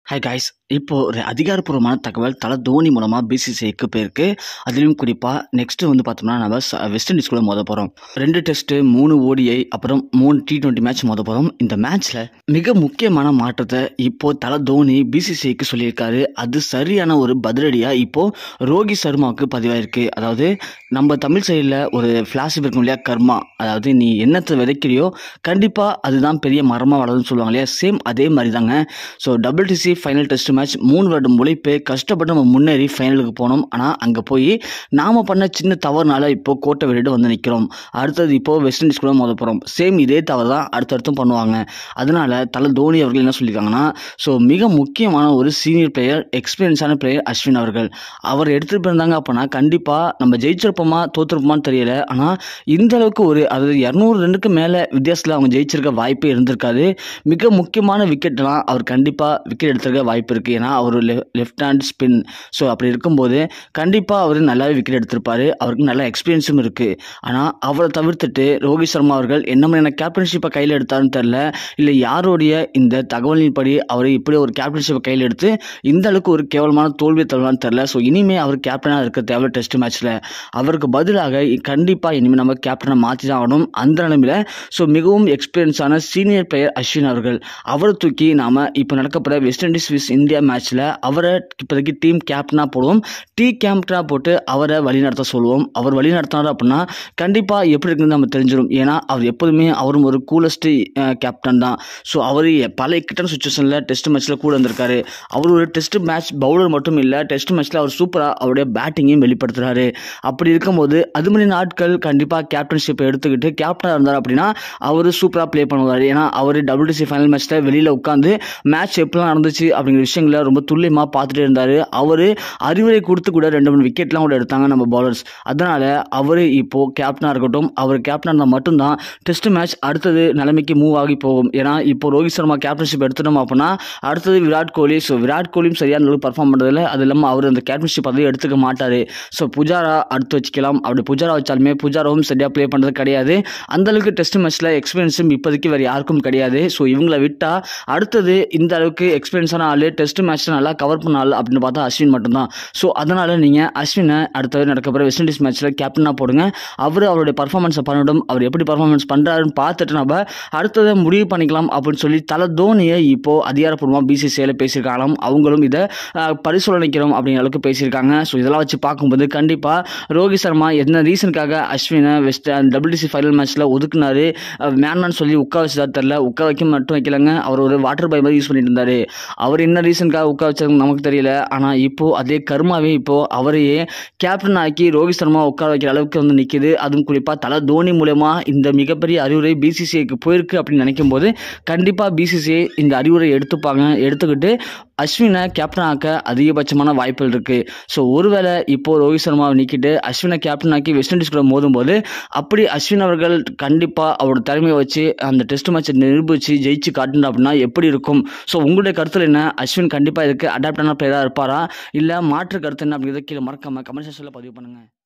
hi guys இப்போ ஒரு அதிகாரப்பூர்வமான தகவல் தலை தோனி மூலமாக பிசிசிஐக்கு போயிருக்கு அதுலேயும் குறிப்பாக நெக்ஸ்ட்டு வந்து பார்த்தோம்னா நம்ம ச- வெஸ்ட் இண்டீஸ் கூட மோத போகிறோம் ரெண்டு டெஸ்ட்டு மூணு ஓடிஐ அப்புறம் மூணு டி டுவெண்ட்டி மேட்ச் மோத போகிறோம் இந்த மேட்ச்சில் மிக முக்கியமான மாற்றத்தை இப்போ தலை தோனி பிசிசிஐக்கு சொல்லியிருக்காரு அது சரியான ஒரு பதிலடியாக இப்போ ரோஹித் சர்மாவுக்கு பதிவாயிருக்கு அதாவது நம்ம தமிழ் சைடில் ஒரு ஃப்ளாஷ் இருக்கும் இல்லையா கர்மா அதாவது நீ என்னத்தை விதைக்கிறியோ கண்டிப்பாக அதுதான் பெரிய மரமாக வளரும்னு சொல்லுவாங்க இல்லையா சேம் அதே மாதிரி தாங்க so WTC final test match மூணு வருடம் உழைப்பு கஷ்டப்பட்டு நம்ம முன்னேறி ஃபைனலுக்கு போனோம் ஆனால் அங்கே போய் நாம் பண்ண சின்ன தவறுனால இப்போ கோட்டை வெளியிட்டு வந்து நிற்கிறோம் அடுத்தது இப்போ வெஸ்ட் இண்டீஸ் கூட மோத போகிறோம் சேம் இதே தவறு தான் அடுத்தடுத்தும் பண்ணுவாங்க அதனால தலை தோனி அவர்கள் என்ன சொல்லியிருக்காங்கன்னா ஸோ மிக முக்கியமான ஒரு சீனியர் பிளேயர் எக்ஸ்பீரியன்ஸான பிளேயர் அஸ்வின் அவர்கள் அவர் எடுத்துகிட்டு போயிருந்தாங்க அப்படின்னா கண்டிப்பாக நம்ம ஜெயிச்சிருப்போமா தோற்றுருப்போமான்னு தெரியல ஆனால் இந்த அளவுக்கு ஒரு அதாவது இரநூறு ரன்னுக்கு மேலே வித்தியாசத்தில் அவங்க ஜெயிச்சிருக்க வாய்ப்பே இருந்திருக்காது மிக முக்கியமான விக்கெட்லாம் அவர் கண்டிப்பாக விக்கெட் எடுத்திருக்க வாய்ப்பு இருக்குது ஏன்னா அவர் லெஃப்ட் ஹேண்ட் ஸ்பின் ஸோ அப்படி இருக்கும்போது கண்டிப்பாக அவர் நல்லாவே விக்கெட் எடுத்திருப்பாரு அவருக்கு நல்ல எக்ஸ்பீரியன்ஸும் இருக்குது ஆனால் அவரை தவிர்த்துட்டு ரோஹித் சர்மா அவர்கள் என்ன மாதிரியான கேப்டன்ஷிப்பை கையில் எடுத்தாருன்னு தெரில இல்லை யாருடைய இந்த தகவலின்படி அவர் இப்படி ஒரு கேப்டன்ஷிப்பை கையில் எடுத்து இந்த அளவுக்கு ஒரு கேவலமான தோல்வி தருவான்னு தெரில ஸோ இனிமேல் அவர் கேப்டனாக இருக்க தேவை டெஸ்ட் மேட்ச்சில் அவருக்கு பதிலாக கண்டிப்பாக இனிமேல் நம்ம கேப்டனை மாற்றி தான் ஆகணும் அந்த நிலைமையில் ஸோ மிகவும் எக்ஸ்பீரியன்ஸான சீனியர் பிளேயர் அஸ்வின் அவர்கள் அவரை தூக்கி நாம் இப்போ நடக்கப்போகிற வெஸ்ட் இண்டீஸ் விஸ் இந்தியா மேட்ச்சில் அவரை இப்போதைக்கு டீம் கேப்டனாக போடுவோம் டீ கேப்டனாக போட்டு அவரை வழிநடத்த சொல்லுவோம் அவர் வழி நடத்தினார் அப்படின்னா கண்டிப்பாக எப்படி இருக்குன்னு நம்ம தெரிஞ்சிடும் ஏன்னா அவர் எப்போதுமே அவரும் ஒரு கூலஸ்ட் கேப்டன் தான் ஸோ அவர் பல இக்கட்டான சுச்சுவேஷனில் டெஸ்ட் மேட்ச்சில் கூட வந்திருக்காரு அவர் ஒரு டெஸ்ட் மேட்ச் பவுலர் மட்டும் இல்லை டெஸ்ட் மேட்ச்சில் அவர் சூப்பராக அவருடைய பேட்டிங்கையும் வெளிப்படுத்துகிறாரு அப்படி இருக்கும்போது அது மாதிரி நாட்கள் கண்டிப்பாக கேப்டன்ஷிப்பை எடுத்துக்கிட்டு கேப்டனாக இருந்தார் அப்படின்னா அவர் சூப்பராக ப்ளே பண்ணுவார் ஏன்னா அவர் WTC ஃபைனல் மேட்ச்சில் வெளியில் உட்காந்து மேட்ச் எப்படிலாம் நடந்துச்சு அப்படிங்கிற விஷயங்களை ரொம்ப துல்லியமாக பார்த்துட்டே இருந்தார் அவர் அறிவுரை கொடுத்து கூட ரெண்டு மூணு விக்கெட்லாம் கூட எடுத்தாங்க நம்ம பவுலர்ஸ் அதனால் அவர் இப்போது கேப்டனாக இருக்கட்டும் அவர் கேப்டனாக இருந்தால் மட்டும்தான் டெஸ்ட் மேட்ச் அடுத்தது நிலைமைக்கு மூவ் ஆகி போகும் ஏன்னா இப்போ ரோஹித் சர்மா கேப்டன்ஷிப் எடுத்துட்டோம் அப்படின்னா அடுத்தது விராட் கோலி ஸோ விராட் கோலியும் சரியான அளவுக்கு பர்ஃபார்ம் பண்ணுறதில்ல அது இல்லாமல் அவர் அந்த கேப்டன்ஷிப் பதவி எடுத்துக்க மாட்டார் ஸோ புஜாரா அடுத்து வச்சுக்கலாம் அப்படி புஜாரா வச்சாலுமே புஜாராவும் சரியாக ப்ளே பண்ணுறது கிடையாது அந்த அளவுக்கு டெஸ்ட் மேட்ச்சில் எக்ஸ்பீரியன்ஸும் இப்போதைக்கு வேறு யாருக்கும் கிடையாது ஸோ இவங்களை விட்டால் அடுத்தது இந்த அளவுக்கு எக்ஸ்பீரியன்ஸான ஆள் டெஸ்ட் மேட்ச்சில் நல்லா கவர் பண்ண ஆள் அப்படின்னு பார்த்தா அஸ்வின் மட்டும்தான் ஸோ அதனால் நீங்கள் அஸ்வினை அடுத்தது நடக்கப்படுற வெஸ்ட் இண்டீஸ் மேட்ச்சில் கேப்டனாக போடுங்க அவர் அவருடைய பர்ஃபார்மன்ஸை பண்ணட்டும் அவர் எப்படி பர்ஃபார்மன்ஸ் பண்ணுறாருன்னு பார்த்துட்டு நம்ம அடுத்ததை முடிவு பண்ணிக்கலாம் அப்படின்னு சொல்லி தலை தோனியை இப்போது அதிகாரப்பூர்வமாக பிசிசிஐயில் பேசியிருக்காங்களாம் அவங்களும் இதை அஹ், பரிசீலனைக்கிறோம் அப்படிங்கிற அளவுக்கு பேசியிருக்காங்க ஸோ இதெல்லாம் வச்சு பார்க்கும்போது கண்டிப்பாக ரோஹித் சர்மா என்ன ரீசனுக்காக அஸ்வினை வெஸ்ட் டபிள்யூடிசி ஃபைனல் மேட்ச்சில் ஒதுக்குனாரு மேனான்னு சொல்லி உட்கா வச்சதா தெரில உட்கா வைக்க மட்டும் வைக்கலங்க அவர் ஒரு வாட்டர் பை மாதிரி யூஸ் பண்ணிட்டு இருந்தாரு அவர் என்ன ரீசனுக்காக உட்கா வச்சது நமக்கு தெரியல ஆனால் இப்போது அதே கர்மாவே இப்போது அவரையே கேப்டன் ஆக்கி ரோஹித் சர்மா உட்கார வைக்கிற அளவுக்கு வந்து நிற்கிது அதுவும் குறிப்பாக தலை தோனி மூலயமா இந்த மிகப்பெரிய அறிவுரை பிசிசிஐக்கு போயிருக்கு அப்படின்னு நினைக்கும் போது கண்டிப்பாக பிசிசிஐ இந்த அறிவுரை எடுத்துப்பாங்க எடுத்துக்கிட்டு அஸ்வினை கேப்டன் ஆக்க அதிகபட்சமான வாய்ப்புகள் இருக்குது ஸோ ஒருவேளை இப்போ ரோஹித் சர்மாவை நீக்கிட்டு அஸ்வினை கேப்டன் ஆக்கி வெஸ்ட் இண்டீஸ் கூட மோதும்போது அப்படி அஸ்வின் அவர்கள் கண்டிப்பாக அவரோட திறமையை வச்சு அந்த டெஸ்ட் மேட்சை நிரூபித்து ஜெயிச்சு காட்டணும் அப்படின்னா எப்படி இருக்கும் ஸோ உங்களுடைய கருத்தில் என்ன அஸ்வின் கண்டிப்பாக இதுக்கு அடாப்டான பிளேயராக இருப்பாரா இல்லை மாற்று கருத்து என்ன அப்படிங்கிறத கீழே மறக்காம கமெண்ட் செக்ஷனில் பதிவு பண்ணுங்கள்